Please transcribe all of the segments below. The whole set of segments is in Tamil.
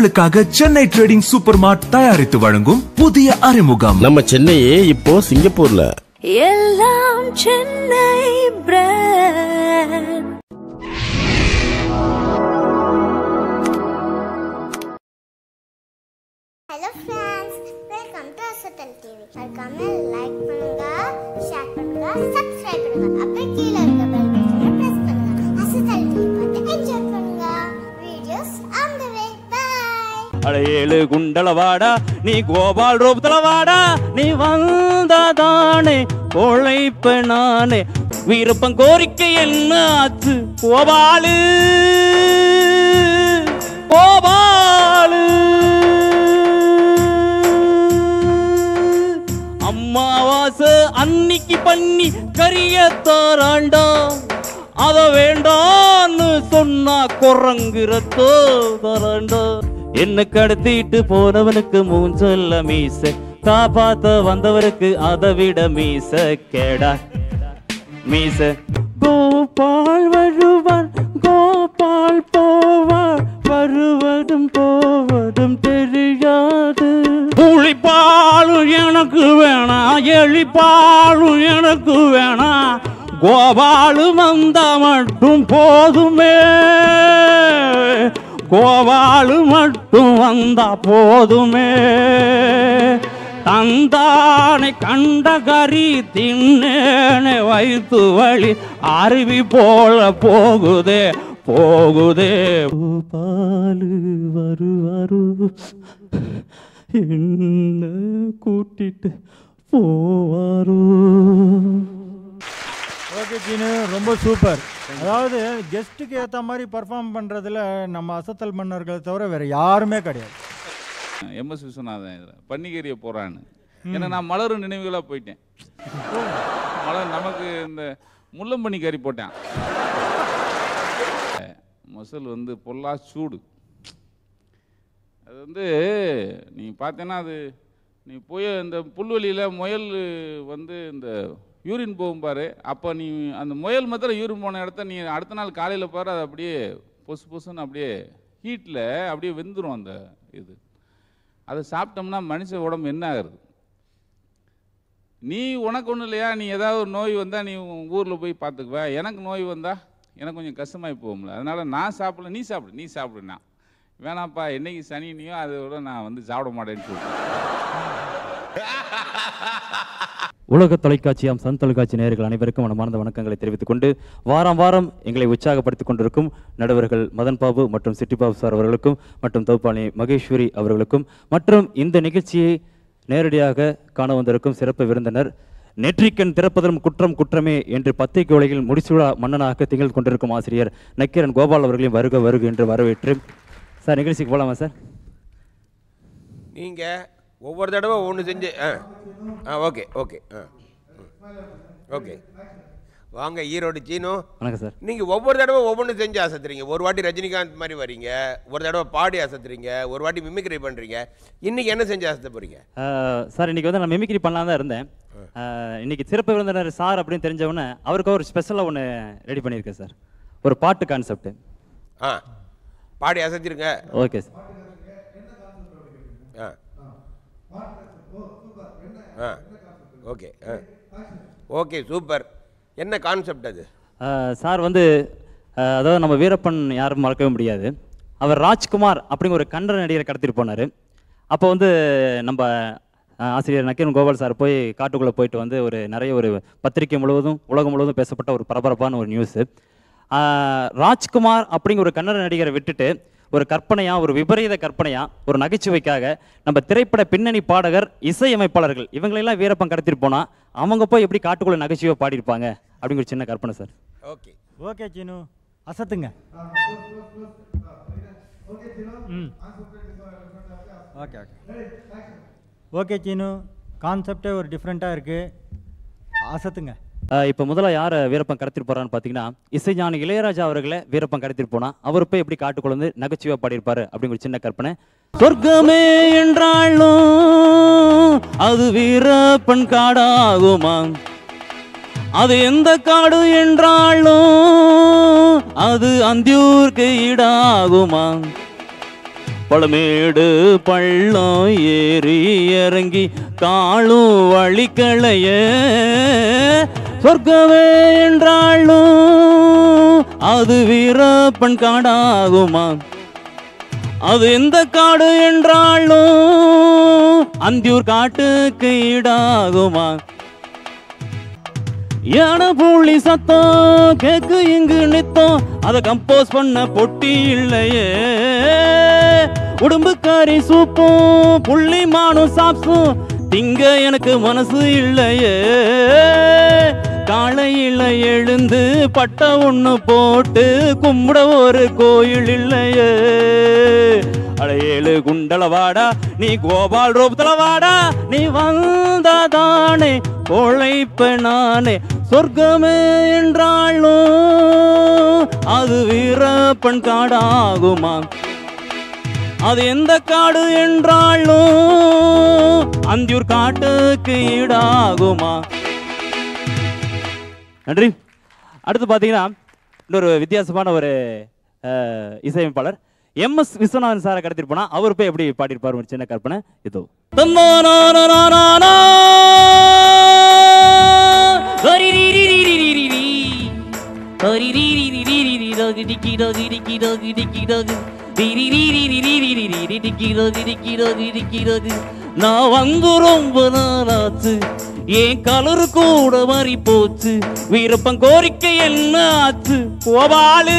உங்களுக்காக சென்னை ட்ரேடிங் சூப்பர் மார்ட் தயாரித்து வழங்கும் புதிய அறிமுகம் நம்ம சென்னையே இப்போ சிங்கப்பூர்ல எல்லாம் Chennai brand hello friends welcome to Asathal TV மறக்காம லைக் பண்ணுங்க ஷேர் பண்ணுங்க சப்ஸ்கிரைப் பண்ணுங்க அப்படியே கீழே இருக்க பெல் பட்டனை பிரஸ் பண்ணுங்க அசத்தல் டிவி பார்த்து என்ஜாய் பண்ணுங்க வீடியோஸ் ஆன் தி வே பை அட ஏழு குண்டல வாடா நீ கோபால் ரூபத்துல வாடா நீ வந்ததானே பொழைப்ப நானே வீரப்பன் கோரிக்கை என்ன ஆச்சு கோபாலு கோபாலு அம்மாவாசை அன்னிக்கு பண்ணி கரிய தாராண்டா அத வேண்டான்னு சொன்னா குரங்குறத்தோ தரண்டா என்ன கடத்திட்டு போனவனுக்கு மூஞ்சல்ல மீச காப்பாத்த வந்தவருக்கு அதை விட மீச கேடா மீச கோபால் வருவார் கோபால் போவார் வருவதும் போவதும் தெரியாது புளிப்பாலும் எனக்கு வேணாம் எலிப்பாலும் எனக்கு வேணாம் கோபாலு வந்தா மட்டும் போதுமே கோபாலு மட்டும் வந்தா போதுமே தந்தானை கண்ட கறி தின்னேனே வைத்து வழி அருவி போல போகுதே போகுதே பாலு வருவாரு என்ன கூட்டிட்டு போவாரோ ஓகே சீனு ரொம்ப சூப்பர் அதாவது கெஸ்ட்டுக்கு ஏற்ற மாதிரி பர்ஃபார்ம் பண்ணுறதுல நம்ம அசத்தல் மன்னர்களை தவிர வேறு யாருமே கிடையாது எம்எஸ் விஸ்வநாதன் இதில் பன்னிக்கேரிய போகிறான்னு ஏன்னா நான் மலரும் நினைவுகளாக போயிட்டேன் மலர் நமக்கு இந்த முள்ளம்பனி கறி போட்டேன் மொசல் வந்து பொல்லா சூடு அது வந்து நீ பார்த்தேன்னா அது நீ போய் இந்த புல்வெளியில் முயல் வந்து இந்த யூரின் போகும் பாரு அப்போ நீ அந்த முயல் மாத்திரம் யூரின் போன இடத்த நீ அடுத்த நாள் காலையில் பாரு அது அப்படியே பொசு பொசுன்னு அப்படியே ஹீட்டில் அப்படியே வெந்துடும் அந்த இது அதை சாப்பிட்டோம்னா மனுஷ உடம்பு என்ன ஆகுறது நீ உனக்கு ஒன்றும் இல்லையா நீ ஏதாவது ஒரு நோய் வந்தால் நீ ஊரில் போய் பார்த்துக்குவ எனக்கு நோய் வந்தால் எனக்கு கொஞ்சம் கஷ்டமாகி போகும்ல அதனால் நான் சாப்பிடல நீ சாப்பிடு நீ சாப்பிடுனா வேணாப்பா என்னைக்கு சனினியோ அதோட நான் வந்து சாப்பிட மாட்டேன்னு சொல்லிட்டேன் உலக தொலைக்காட்சியாம் சன் தொலைக்காட்சி நேயர்கள் அனைவருக்கும் மனமார்ந்த வணக்கங்களை தெரிவித்துக் கொண்டு வாரம் வாரம் எங்களை உற்சாகப்படுத்திக் கொண்டிருக்கும் நடுவர்கள் மதன் பாபு மற்றும் சிட்டி பாபு சார் அவர்களுக்கும் மற்றும் தௌபானி மகேஸ்வரி அவர்களுக்கும் மற்றும் இந்த நிகழ்ச்சியை நேரடியாக காண வந்திருக்கும் சிறப்பு விருந்தினர் நெற்றிக்கண் திறப்பதும் குற்றம் குற்றமே என்று பத்திரிகை உலகில் முடிசூழா மன்னனாக திகழ் கொண்டிருக்கும் ஆசிரியர் நக்கீரன் கோபால் அவர்களையும் வருக வருக என்று வரவேற்று சார் நிகழ்ச்சிக்கு போகலாமா சார் நீங்கள் ஒவ்வொரு தடவை ஒன்று செஞ்சு ஆ ஆ ஓகே ஓகே ஆ ஓகே வாங்க ஈரோடு சீனு வணக்கம் சார் நீங்கள் ஒவ்வொரு தடவை ஒவ்வொன்று செஞ்சு அசத்துறீங்க ஒரு வாட்டி ரஜினிகாந்த் மாதிரி வரீங்க ஒரு தடவை பாடி அசத்துறீங்க ஒரு வாட்டி மிமிக்ரி பண்ணுறீங்க இன்னைக்கு என்ன செஞ்சு அசத்த போறீங்க ஆஹ் சார் இன்னைக்கு வந்து நான் மிமிக்ரி பண்ணலாம் தான் இருந்தேன் ஆஹ் இன்னைக்கு சிறப்பு விருந்தினர் சார் அப்படின்னு தெரிஞ்சவொடனே அவருக்கு ஒரு ஸ்பெஷலாக ஒன்று ரெடி பண்ணியிருக்கேன் சார் ஒரு பாட்டு கான்செப்ட் ஆ பாடி அசத்திருங்க ஓகே சார் ஆ ஆ ஓகே ஆ ஓகே சூப்பர் என்ன கான்செப்ட் அது ஆஹ் சார் வந்து ஆஹ் அதாவது நம்ம வீரப்பன் யாரும் மறக்கவே முடியாது அவர் ராஜ்குமார் அப்படிங்கிற ஒரு கன்ற நடிகரை கடத்திட்டு போனார் அப்போ வந்து நம்ம ஆஹ் ஆசிரியர் நக்கீரன் கோபால் சார் போய் காட்டுக்குள்ளே போயிட்டு வந்து ஒரு நிறைய ஒரு பத்திரிகை முழுவதும் உலகம் முழுவதும் பேசப்பட்ட ஒரு பரபரப்பான ஒரு நியூஸு ராஜ்குமார் அப்படிங்கிற ஒரு கன்னட நடிகரை விட்டுட்டு ஒரு கற்பனையா ஒரு விபரீத கற்பனையா ஒரு நகைச்சுவைக்காக நம்ம திரைப்பட பின்னணி பாடகர் இசையமைப்பாளர்கள் இவங்களெல்லாம் வீரப்பன் கடத்திட்டு போனா அவங்க போய் எப்படி காட்டுக்குள்ள நகைச்சுவை பாடியிருப்பாங்க அப்படிங்கிற ஒரு சின்ன கற்பனை சார் ஓகே ஓகே சீனு அசத்துங்க ம் ஓகே ஓகே ஓகே சீனு கான்செப்டே ஒரு டிஃப்ரெண்ட்டாக இருக்குது அசத்துங்க ஆஹ் இப்போ முதல்ல யாரை வீரப்பன் கடத்திட்டு போறான்னு பார்த்தீங்கன்னா இசைஞானி இளையராஜா அவர்களை வீரப்பன் கடத்திட்டு போனா அவர் போய் எப்படி காட்டுக்குள்ள வந்து நகைச்சுவை பாடியிருப்பாரு அப்படிங்கிற ஒரு சின்ன கற்பனை சொர்க்கமே என்றாலும் அது வீரப்பன் காடாகுமா அது எந்த காடு என்றாலும் அது அந்தியூர்க்கு ஈடாகுமா பழமேடு பள்ளம் ஏறி இறங்கி காலும் வழிக்களைய சொர்க்கமே என்றாலும் அது வீரப்பன் காடாகுமா அது எந்த காடு என்றாலும் அந்தியூர் காட்டுக்கு ஈடாகுமா யானை புள்ளி சத்தம் கேக்கு இங்கு நித்தம் அதை கம்போஸ் பண்ண பொட்டி இல்லையே உடம்புக்காரி சூப்பும் புள்ளி மானும் சாப்ஸும் திங்க எனக்கு மனசு இல்லையே காலையில எழுந்து பட்ட ஒண்ணு போட்டு கும்பிட ஒரு கோயில் இல்லையே அட ஏழு குண்டல வாடா நீ கோபால் ரூபத்துல வாடா நீ வந்தாதானே பொழைப்ப நானே சொர்க்கமே என்றாலும் அது வீரப்பன் காடாகுமா அது எந்த காடு என்றாலும் அந்தியூர் காட்டுக்கு ஈடாகுமா நன்றி அடுத்து பார்த்தீங்கன்னா இன்னொரு வித்தியாசமான ஒரு அஹ், இசையமைப்பாளர் எம் எஸ் விஸ்வநாதன் சாரை கடத்திட்டு போனா அவர் போய் எப்படி பாடியிருப்பார் ஒரு சின்ன கற்பனை இதோ தன்னானானானானா. ஹரிரிரிரிரிரிரி. ஹரிரிரிரிரிரிரி. டிக்கி டாகு, டிக்கி டாகு, டிக்கி டாகு. டிரிரிரிரிரிரிரி. டிக்கி டாகு, டிக்கி டாகு, டிக்கி டாகு. நான் வந்து ரொம்ப நாளாச்சு என் கலரு கூட மாறி போச்சு வீரப்பன் கோரிக்கை என்ன ஆச்சு கோபாலு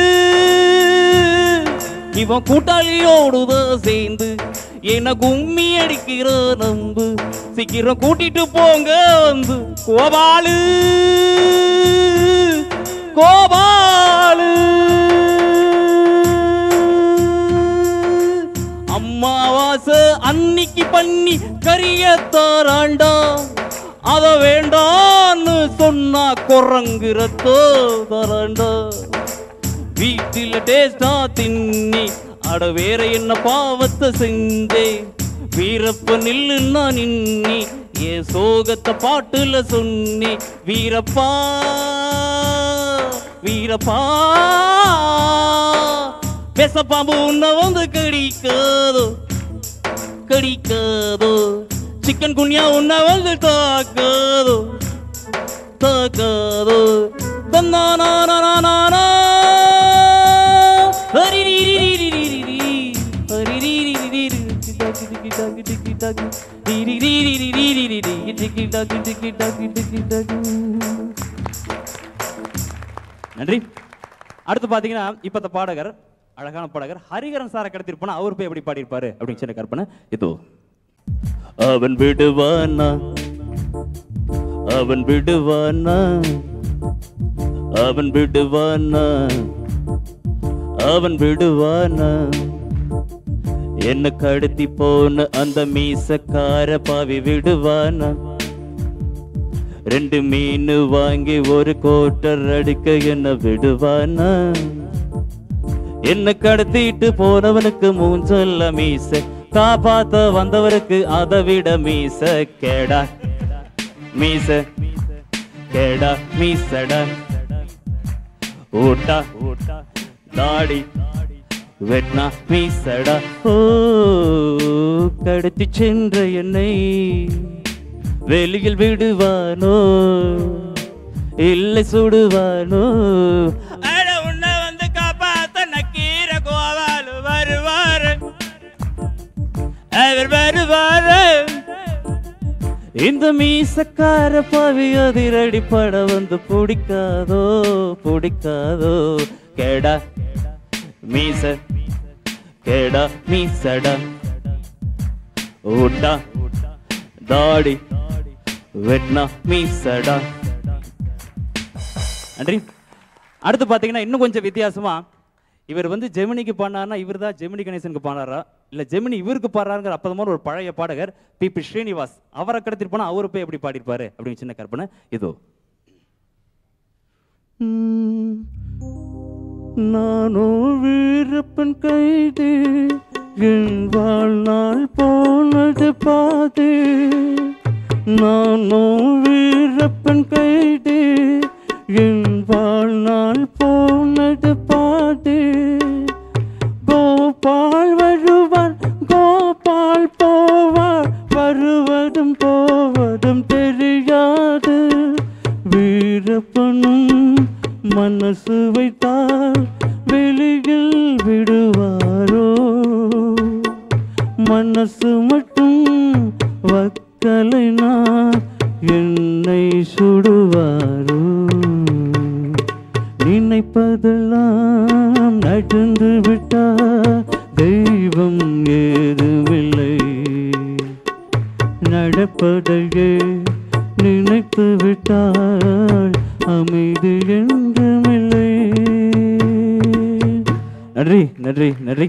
இவன் கூட்டாளியோடுதான் சேர்ந்து என்ன கும்மி அடிக்கிற நம்பு சீக்கிரம் கூட்டிட்டு போங்க வந்து கோபாலு கோபாலு அம்மாவாசை அன்னிக்கு பண்ணி கரிய தாராண்டா அத வேண்டான்னு சொன்னா குரங்குறத்தோ தராண்டா வீட்டில டேஸ்டா தின்னி அட வேற என்ன பாவத்தை செஞ்சே வீரப்ப நில்லுன்னா நின்னி என் சோகத்தை பாட்டுல சொன்னி வீரப்பா வீரப்பா பேசப்பாம்பு உன்னை வந்து கடிக்காதோ கடிக்காதோ சிக்கன் குனியா உன்னை வந்து தாக்காதோ தாக்காதோ தன்னானானானானா. ஹரிரிரிரிரிரிரி. ஹரிரிரிரிரிரி. டிக்கி டிக்கி டாக்கு டிக்கி டாக்கு. டிரிரிரிரிரிரிரி. டிக்கி டாக்கு டிக்கி டாக்கு டிக்கி டாக்கு. நன்றி அடுத்து பாத்தீங்கன்னா இப்பத்த பாடகர் அழகான பாடகர் ஹரிகரன் சாரை கடத்திருப்பானா அவர் போய் எப்படி பாடியிருப்பாரு அப்படின்னு சின்ன கற்பனை இதோ அவன் விடுவானா அவன் விடுவானா அவன் விடுவானா அவன் விடுவானா என்ன கடத்தி போன அந்த மீசக்கார பாவி விடுவானா ரெண்டு மீன் வாங்கி ஒரு கோட்டர் அடிக்க என்ன விடுவானா என்ன கடத்திட்டு போனவனுக்கு மூஞ்சல்ல மீச காப்பாத்த வந்தவருக்கு அதை விட மீச கேடா மீச கேடா மீசடா ஊட்டா ஊட்டா தாடி வெட்னா மீசடா ஓ கடத்தி சென்ற என்னை வெளியில் விடுவானோ இல்லை சுடுவானோ அட உன்னை வந்து காப்பாத்த நக்கீர கோவாலு வருவாரு அவர் வருவாரு இந்த மீசக்கார பாவி அதிரடி பட வந்து பிடிக்காதோ பிடிக்காதோ கேடா மீச கேடா மீசடா ஊட்டா தாடி வெட்னா மீசடா நன்றி அடுத்து பார்த்தீங்கன்னா இன்னும் கொஞ்சம் வித்தியாசமா இவர் வந்து ஜெமினிக்கு பாடினார்னா இவர் தான் ஜெமினி கணேசனுக்கு பாடுறாரா இல்லை ஜெமினி இவருக்கு பாடுறாருங்கிற அப்பதமான ஒரு பழைய பாடகர் பி பி ஸ்ரீனிவாஸ் அவரை கடத்திட்டு போனா அவரு போய் எப்படி பாடியிருப்பாரு அப்படின்னு சின்ன கற்பனை இதோ உம், நானோ வீரப்பன் கைது என் வாழ்நாள் போனது பாது நானோ வீரப்பன் கைது என் வாழ்நாள் போனது பாது கோபால் வரு மனசு மட்டும் வக்கலை நான் என்னை சுடுவாரோ நினைப்பதெல்லாம் நடந்து விட்டா தெய்வம் ஏதுமில்லை நடப்பதையே நினைத்து விட்டால் அமைதி என்றுமில்லை நன்றி நன்றி நன்றி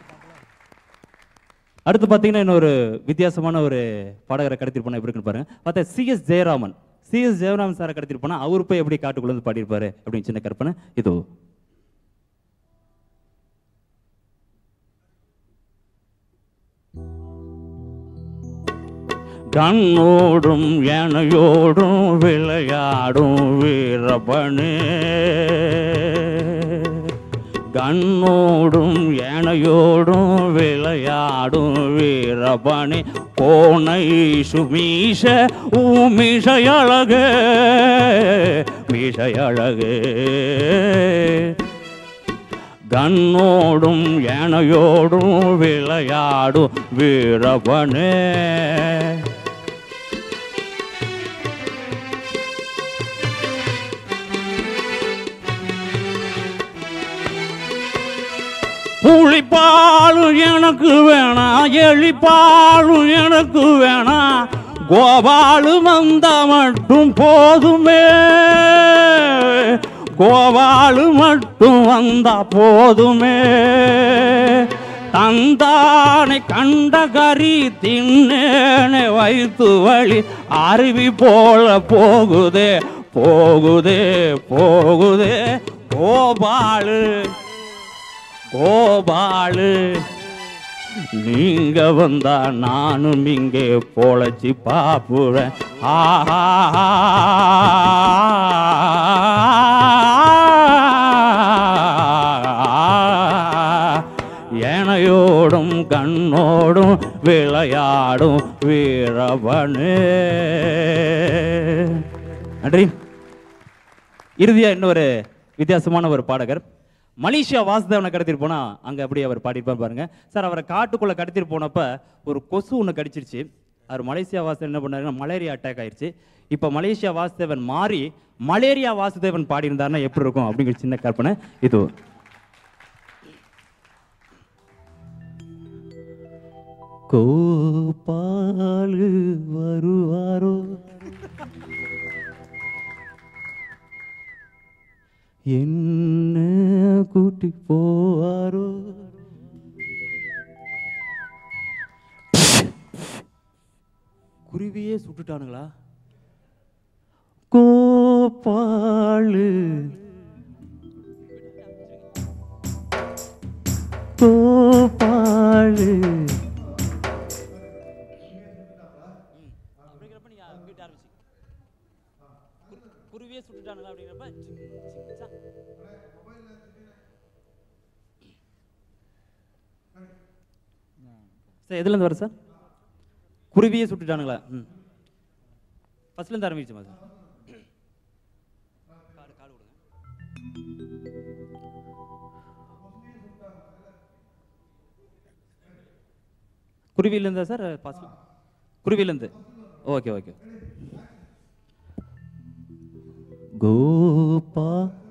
அடுத்து பார்த்தீங்கன்னா இன்னொரு வித்தியாசமான ஒரு பாடகரை கடத்திட்டு போனா எப்படி இருக்குன்னு பாருங்க பார்த்தா சிஎஸ் ஜெயராமன் சிஎஸ் ஜெயராமன் சாரை கடத்திட்டு போனா அவர் போய் எப்படி காட்டுக்குள்ள வந்து பாடியிருப்பாரு அப்படின்னு சின்ன கற்பனை இதோ கண்ணோடும் யானையோடும் விளையாடும் வீரபனே கண்ணோடும் யானையோடும் விளையாடும் வீரபனே கோனை சுமீஷ ஊமிஷையழகே மீசையழகே கண்ணோடும் யானையோடும் விளையாடும் வீரபனே புளிப்பாலும் எனக்கு வேணாம் எலிப்பாலும் எனக்கு வேணாம் கோபாலு வந்தா மட்டும் போதுமே கோபாலு மட்டும் வந்தா போதுமே தந்தானை கண்ட கறி தின்னேனே வைத்து வழி அருவி போல போகுதே போகுதே போகுதே கோபாலு கோபாலு நீங்க வந்தா நானும் இங்கே பொழைச்சி பாப்புறேன் ஆஹா ஏனையோடும் கண்ணோடும் விளையாடும் வீரவனே நன்றி இறுதியா இன்னொரு வித்தியாசமான ஒரு பாடகர் மலேசியா வாசுதேவனை கடத்திட்டு போனா அங்க அப்படியே அவர் பாடிப்பார் பாருங்க சார் அவரை காட்டுக்குள்ள கடத்திட்டு போனப்ப ஒரு கொசு ஒன்று கடிச்சிருச்சு அவர் மலேசியா வாசுதேவன் என்ன பண்ணாருன்னா மலேரியா அட்டாக் ஆயிடுச்சு இப்போ மலேசியா வாசுதேவன் மாறி மலேரியா வாசுதேவன் பாடியிருந்தாருன்னா எப்படி இருக்கும் அப்படிங்கிற சின்ன கற்பனை இது கோபாலு வருவாரோ என்ன கூட்டி போவாரோ குருவியே சுட்டுட்டானுங்களா கோபாலு கோபாலு குருவியே சுட்டுட்டானுங்களா அப்படிங்கிறப்ப சார் எதுலேருந்து வர சார் குருவியே சுட்டுட்டானுங்களா ம் ஃபர்ஸ்ட்லேருந்து ஆரம்பிச்சுமா சார் காடு காடு கொடுங்க குருவியிலேருந்தா சார் ஃபர்ஸ்ட் குருவியிலேருந்து ஓகே ஓகே கோபா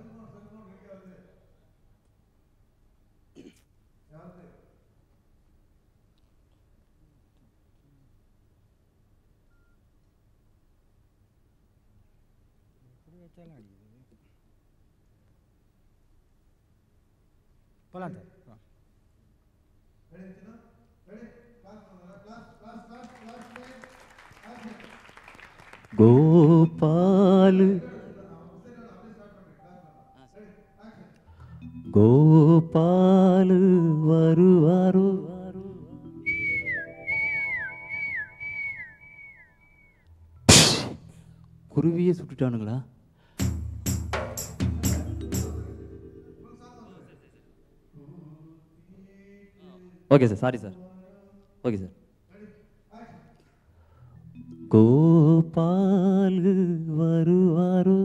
போலாம் சார் கோபாலு கோபாலு வருவாரோ குருவியே சுட்டுட்டானுங்களா okay sir sorry sir okay sir Gopalu வருவாரோ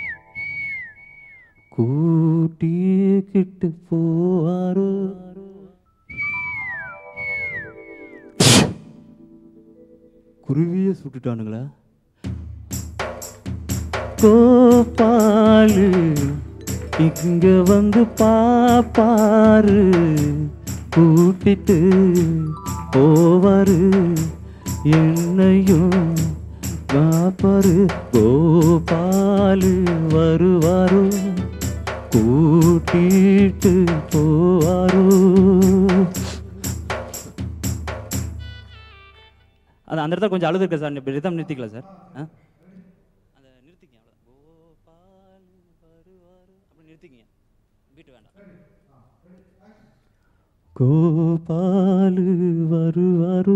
கூட்டிக்கிட்டு போவாரோ குருவியே சுட்டுட்டானுங்களா கோபாலு இங்க வந்து பாப்பாரு கூட்டிட்டு போவாரு என்னையும் பாப்பாரு கோபாலு வருவாரோ கூட்டிட்டு போவாரோ அது அந்த இடத்துல கொஞ்சம் அழுது இருக்கு சார் இப்படி ரிதம் நிறுத்திக்கலாம் சார் ஆ அதை நிறுத்திக்கங்க அவ்வளோதான் கோபால் வருவார் அப்படி நிறுத்திக்கங்க பீட்டு வேண்டாம் கோபாலு வருவாரு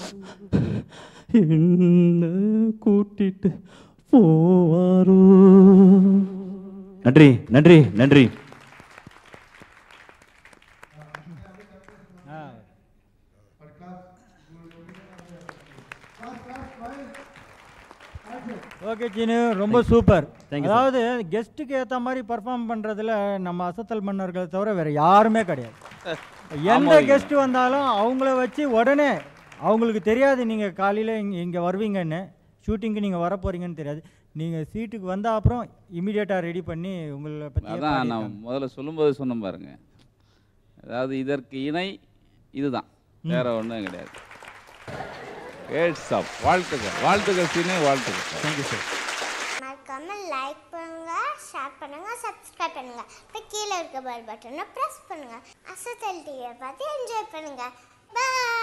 என்ன கூட்டிட்டு போவாரோ நன்றி நன்றி நன்றி ஓகே சீனு ரொம்ப சூப்பர் Thank you, sir. அதாவது கெஸ்ட்டுக்கு ஏற்ற மாதிரி பர்ஃபார்ம் பண்ணுறதுல நம்ம அசத்தல் மன்னர்களை தவிர வேற யாருமே கிடையாது எந்த ஆமாங்க. கெஸ்ட் வந்தாலும் அவங்கள வச்சு உடனே அவங்களுக்கு தெரியாது நீங்கள் காலையில் இங்கே இங்கே வருவீங்கன்னு ஷூட்டிங்க்கு நீங்கள் வர போகிறீங்கன்னு தெரியாது நீங்கள் சீட்டுக்கு வந்த அப்புறம் இமீடியட்டாக ரெடி பண்ணி உங்களை பற்றி அதான் நான் முதல்ல சொல்லும்போது சொன்னேன் பாருங்க அதாவது இதற்கு இணை இதுதான் வேற ஒன்றும் கிடையாது கேட்ஸ் ஆஃப் வாழ்த்துக்கள் வாழ்த்துக்கள் சீனே வாழ்த்துக்கள் தேங்க்யூ சார் மறக்காம லைக் பண்ணுங்க ஷேர் பண்ணுங்க சப்ஸ்கிரைப் பண்ணுங்க இப்போ கீழே இருக்க பெல் பட்டனை ப்ரெஸ் பண்ணுங்க அசத்தல் டிவியை பார்த்து என்ஜாய் பண்ணுங்க பாய்